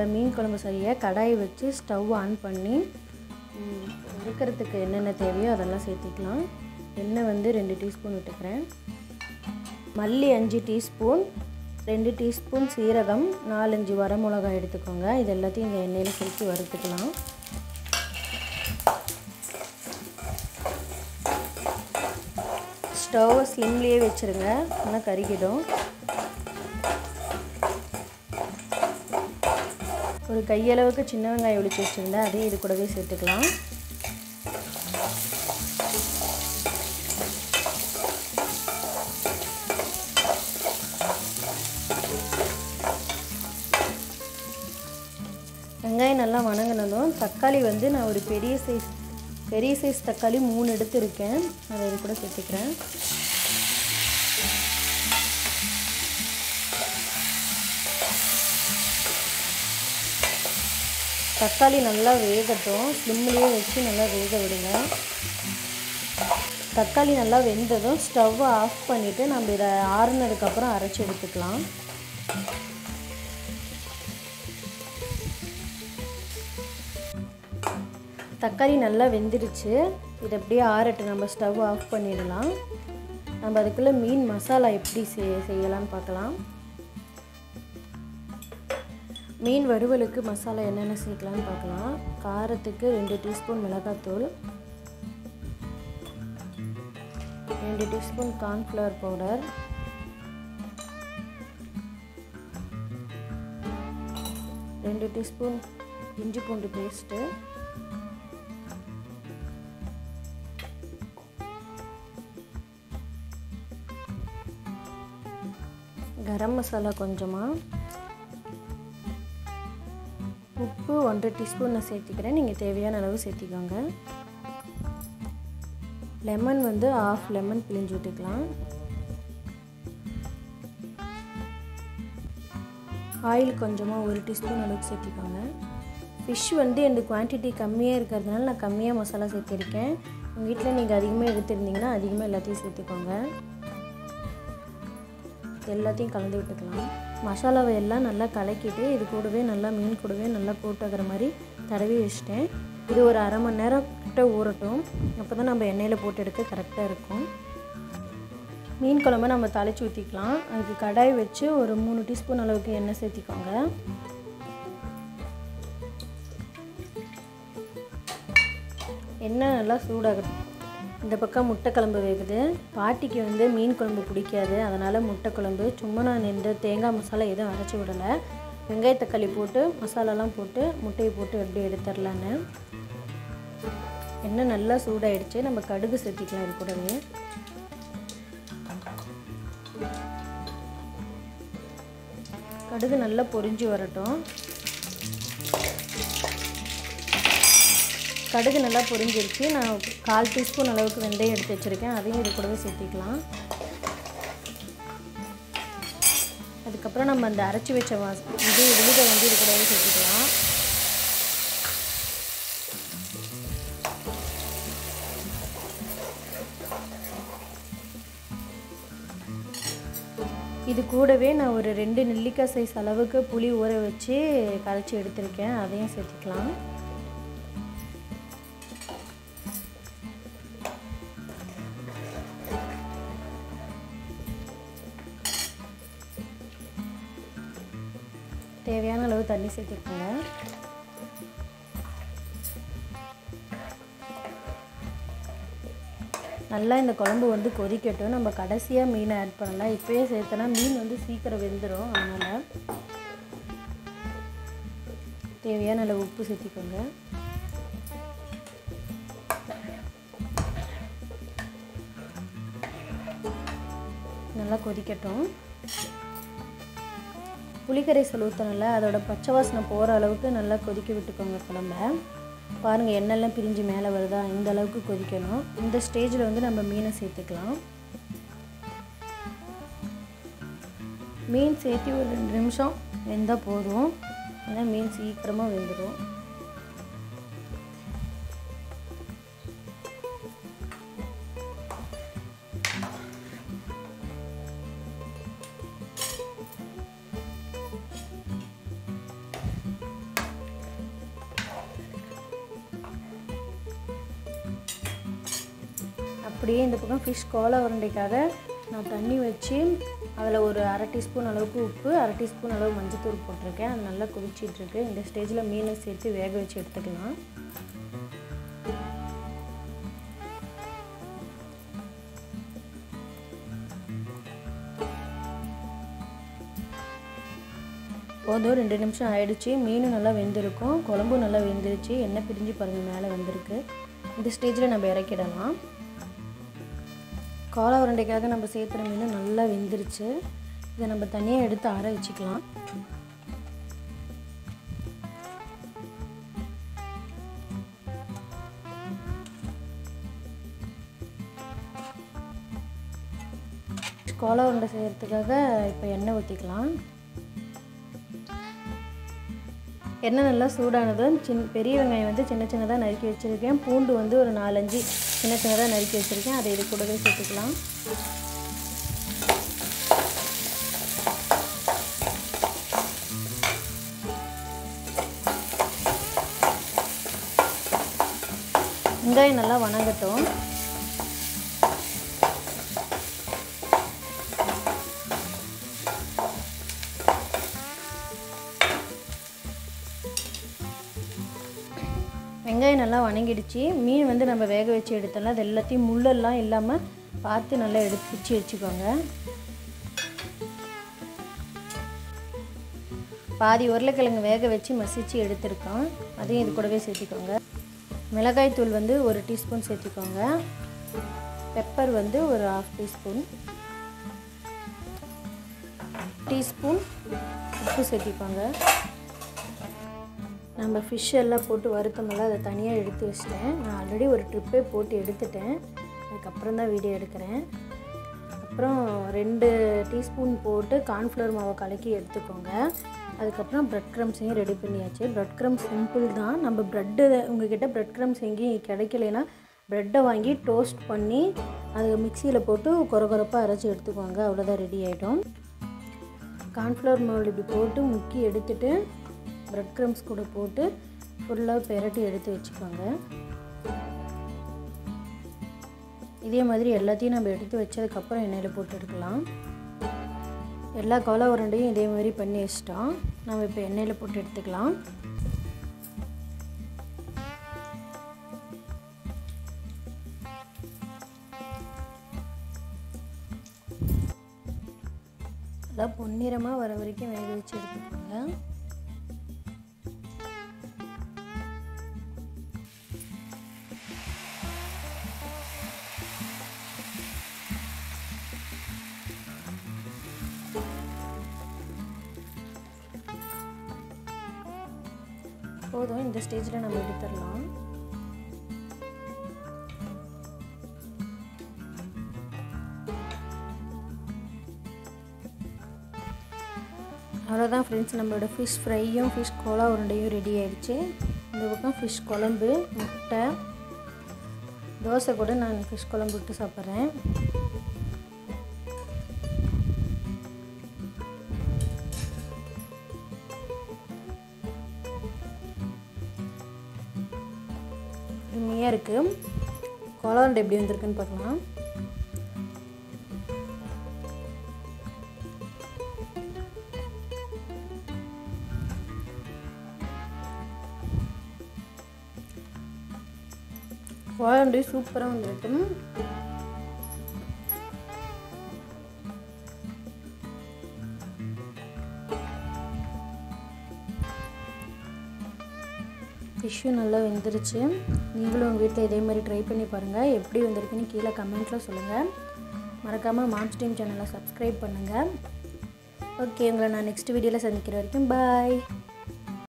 மீன் குழம்பு செய்ய கடாயை வச்சு ஸ்டவ் ஆன் பண்ணி ம், வறுக்கிறதுக்கு என்னென்ன தேவையோ அதெல்லாம் சேர்த்திக்கலாம் எண்ணெய் வந்து ரெண்டு டீஸ்பூன் விட்டுக்கிறேன் மல்லி அஞ்சு டீஸ்பூன் ரெண்டு டீஸ்பூன் சீரகம் நாலஞ்சு வரமிளகாய் எடுத்துக்கோங்க இது எல்லாத்தையும் இந்த எண்ணெயில் சேர்த்து வறுத்துக்கலாம் ஸ்டவ் ஸ்லிம்லேயே வச்சுருங்க ஆனால் கருகிடும் ஒரு கையளவுக்கு சின்ன வெங்காயம் ஒழிச்சு வச்சுருந்தேன் அதையும் இது கூடவே சேர்த்துக்கலாம் வெங்காயம் நல்லா வணங்கினதும் தக்காளி வந்து நான் ஒரு பெரிய சைஸ் பெரிய சைஸ் தக்காளி மூணு எடுத்துருக்கேன் அதை இது கூட சேர்த்துக்கிறேன் தக்காளி நல்லா வேகட்டும் ஸ்லிம்லேயே வச்சு நல்லா வேக விடுங்க தக்காளி நல்லா வெந்ததும் ஸ்டவ்வை ஆஃப் பண்ணிவிட்டு நம்ம இதை ஆறுனதுக்கப்புறம் அரைச்சி எடுத்துக்கலாம் தக்காளி நல்லா வெந்துருச்சு இது அப்படியே ஆறட்டு நம்ம ஸ்டவ் ஆஃப் பண்ணிடலாம் நம்ம அதுக்குள்ளே மீன் மசாலா எப்படி செய் செய்யலாம்னு பார்க்கலாம் மீன் வறுவலுக்கு மசாலா என்னென்ன சேர்க்கலாம்னு பார்க்கலாம் காரத்துக்கு ரெண்டு டீஸ்பூன் மிளகாத்தூள் ரெண்டு டீஸ்பூன் கார்ன்ஃப்ளவர் பவுடர் ரெண்டு டீஸ்பூன் இஞ்சி பூண்டு பேஸ்ட்டு கரம் மசாலா கொஞ்சமாக உப்பு ஒன்றரை டீஸ்பூன் நான் சேர்த்திக்கிறேன் நீங்கள் தேவையான அளவு சேர்த்திக்கோங்க லெமன் வந்து ஆஃப் லெமன் பிழிஞ்சு விட்டுக்கலாம் ஆயில் கொஞ்சமாக ஒரு டீஸ்பூன் அளவுக்கு சேர்த்திக்கோங்க ஃபிஷ் வந்து எனக்கு குவான்டிட்டி கம்மியாக இருக்கிறதுனால நான் கம்மியாக மசாலா சேர்த்திருக்கேன் உங்கள் வீட்டில் நீங்கள் அதிகமாக எடுத்துருந்தீங்கன்னா அதிகமாக எல்லாத்தையும் சேர்த்துக்கோங்க எல்லாத்தையும் கலந்து விட்டுக்கலாம் மசாலாவை எல்லாம் நல்லா கலக்கிட்டு இது கூடவே நல்லா மீன் கூடவே நல்லா போட்டுக்கிற மாதிரி தடவி வச்சிட்டேன் இது ஒரு அரை மணி நேரம் கிட்ட ஊறட்டும் அப்போ தான் நம்ம எண்ணெயில் போட்டு எடுக்க கரெக்டாக இருக்கும் மீன் குழம்பு நம்ம தாளித்து ஊற்றிக்கலாம் அதுக்கு கடாய் வச்சு ஒரு மூணு டீஸ்பூன் அளவுக்கு எண்ணெய் சேர்த்திக்கோங்க எண்ணெய் நல்லா சூடாகட்டும் இந்த பக்கம் முட்டை குழம்பு வேகுது பாட்டிக்கு வந்து மீன் குழம்பு பிடிக்காது அதனால் முட்டை குழம்பு சும்மா நான் இந்த தேங்காய் மசாலா எதுவும் அரைச்சி விடலை வெங்காய தக்காளி போட்டு மசாலாலாம் போட்டு முட்டையை போட்டு எப்படி எடுத்துடலான்னு எண்ணெய் நல்லா சூடாயிடுச்சு நம்ம கடுகு சேர்த்திக்கலாம் இது கூடவே கடுகு நல்லா பொரிஞ்சு வரட்டும் கடுகு நல்லா பொரிஞ்சிருச்சு நான் கால் டீஸ்பூன் அளவுக்கு வெந்தயம் எடுத்து வச்சுருக்கேன் அதையும் இது கூடவே சேர்த்திக்கலாம் அதுக்கப்புறம் நம்ம அந்த அரைச்சி வச்ச வாஸ் இது விழுதை வந்து இது கூடவே சேர்த்துக்கலாம் இது கூடவே நான் ஒரு ரெண்டு நெல்லிக்காய் சைஸ் அளவுக்கு புளி ஊற வச்சு கரைச்சி எடுத்திருக்கேன் அதையும் சேர்த்துக்கலாம் தேவையான அளவு தண்ணி சேர்த்துக்கோங்க நல்லா இந்த குழம்பு வந்து கொதிக்கட்டும் நம்ம கடைசியாக மீனை ஆட் பண்ணலாம் இப்போயே சேர்த்தனா மீன் வந்து சீக்கிரம் வெந்துடும் அதனால் தேவையான அளவு உப்பு சேர்த்திக்கோங்க நல்லா கொதிக்கட்டும் புளிக்கரைசல் ஊற்றணும்ல அதோட பச்சை வாசனை போகிற அளவுக்கு நல்லா கொதிக்க விட்டுக்கோங்க குழம்ப பாருங்கள் எண்ணெய்லாம் பிரிஞ்சு மேலே வருதா இந்த அளவுக்கு கொதிக்கணும் இந்த ஸ்டேஜில் வந்து நம்ம மீனை சேர்த்துக்கலாம் மீன் சேர்த்து ஒரு ரெண்டு நிமிஷம் வெந்தால் போதும் ஏன்னா மீன் சீக்கிரமாக வெந்துடும் அப்படியே இந்த பக்கம் ஃபிஷ் கோலா உருண்டைக்காக நான் தண்ணி வச்சு அதில் ஒரு அரை டீஸ்பூன் அளவுக்கு உப்பு அரை டீஸ்பூன் அளவு மஞ்சத்தூள் போட்டிருக்கேன் அது நல்லா கொதிச்சிட்ருக்கு இந்த ஸ்டேஜில் மீனை சேர்த்து வேக வச்சு எடுத்துக்கலாம் போதும் ரெண்டு நிமிஷம் ஆயிடுச்சு மீனும் நல்லா வெந்திருக்கும் குழம்பும் நல்லா வெந்துருச்சு எண்ணெய் பிரிஞ்சு பாருங்கள் மேலே வந்திருக்கு இந்த ஸ்டேஜில் நம்ம இறக்கிடலாம் கோலா உருண்டைக்காக நம்ம சேர்த்துற மீன் நல்லா வெந்துருச்சு இதை நம்ம தனியாக எடுத்து ஆற வச்சுக்கலாம் கோலா உருண்டை செய்கிறதுக்காக இப்போ எண்ணெய் ஊற்றிக்கலாம் எண்ணெய் நல்லா சூடானதும் சின் பெரிய வெங்காயம் வந்து சின்ன சின்னதாக நறுக்கி வச்சுருக்கேன் பூண்டு வந்து ஒரு நாலஞ்சு சின்ன சின்னதாக நறுக்கி வச்சுருக்கேன் அதை இது கூடவே சேர்த்துக்கலாம் வெங்காயம் நல்லா வணங்கட்டும் வெங்காயம் நல்லா வணங்கிடுச்சு மீன் வந்து நம்ம வேக வச்சு எடுத்தோம்னா அது எல்லாத்தையும் முள்ளெல்லாம் இல்லாமல் பார்த்து நல்லா எடுத்து பிச்சு வச்சுக்கோங்க பாதி உருளைக்கிழங்கு வேக வச்சு மசிச்சு எடுத்திருக்கோம் அதையும் இது கூடவே சேர்த்திக்கோங்க மிளகாய் தூள் வந்து ஒரு டீஸ்பூன் சேர்த்திக்கோங்க பெப்பர் வந்து ஒரு ஹாஃப் டீஸ்பூன் டீஸ்பூன் உப்பு சேர்த்திக்கோங்க நம்ம ஃபிஷ் எல்லாம் போட்டு வறுத்தமெல்லாம் அதை தனியாக எடுத்து வச்சிட்டேன் நான் ஆல்ரெடி ஒரு ட்ரிப்பே போட்டு எடுத்துட்டேன் அதுக்கப்புறம் தான் வீடியோ எடுக்கிறேன் அப்புறம் ரெண்டு டீஸ்பூன் போட்டு கார்ன்ஃப்ளவர் மாவை கலக்கி எடுத்துக்கோங்க அதுக்கப்புறம் ப்ரெட் க்ரம்ஸையும் ரெடி பண்ணியாச்சு ப்ரெட் க்ரம்ஸ் சிம்பிள் தான் நம்ம ப்ரெட்டு உங்ககிட்ட ப்ரெட் க்ரம்ஸ் எங்கேயும் கிடைக்கலைன்னா ப்ரெட்டை வாங்கி டோஸ்ட் பண்ணி அது மிக்சியில் போட்டு கொர கொரப்பாக அரைச்சி எடுத்துக்கோங்க அவ்வளோதான் ரெடி ஆகிடும் கார்ன்ஃப்ளவர் மாவு இப்படி போட்டு முக்கி எடுத்துட்டு ப்ரெட் க்ரம்ஸ் கூட போட்டு ஃபுல்லாக பெரட்டி எடுத்து வச்சுக்கோங்க இதே மாதிரி எல்லாத்தையும் நம்ம எடுத்து வச்சதுக்கப்புறம் எண்ணெயில் போட்டு எடுக்கலாம் எல்லா கோலா உருண்டையும் இதே மாதிரி பண்ணி வச்சிட்டோம் நம்ம இப்போ எண்ணெயில் போட்டு எடுத்துக்கலாம் நல்லா பொன்னிறமாக வர வரைக்கும் வேக வச்சு எடுத்துக்கோங்க போதும் இந்த ஸ்டேஜில் நம்ம எடுத்துடலாம் அவ்வளோதான் ஃப்ரெண்ட்ஸ் நம்மளோட ஃபிஷ் ஃப்ரையும் ஃபிஷ் கோலா உருண்டையும் ரெடி ஆயிடுச்சு இந்த பக்கம் ஃபிஷ் குழம்பு முட்டை தோசை கூட நான் ஃபிஷ் குழம்பு விட்டு சாப்பிட்றேன் உண்மையாக இருக்குது கோலாண்டை எப்படி வந்திருக்குன்னு பார்க்கலாம் கோலாண்டை சூப்பராக வந்திருக்கு ஃபிஷ்ஷும் நல்லா வெந்துருச்சு நீங்களும் உங்கள் வீட்டில் இதே மாதிரி ட்ரை பண்ணி பாருங்கள் எப்படி வந்திருக்குன்னு கீழே கமெண்ட்டில் சொல்லுங்கள் மறக்காமல் மாம்ஸ் டீம் சேனலை சப்ஸ்கிரைப் பண்ணுங்கள் ஓகே உங்களை நான் நெக்ஸ்ட் வீடியோவில் சந்திக்கிற வரைக்கும் பாய்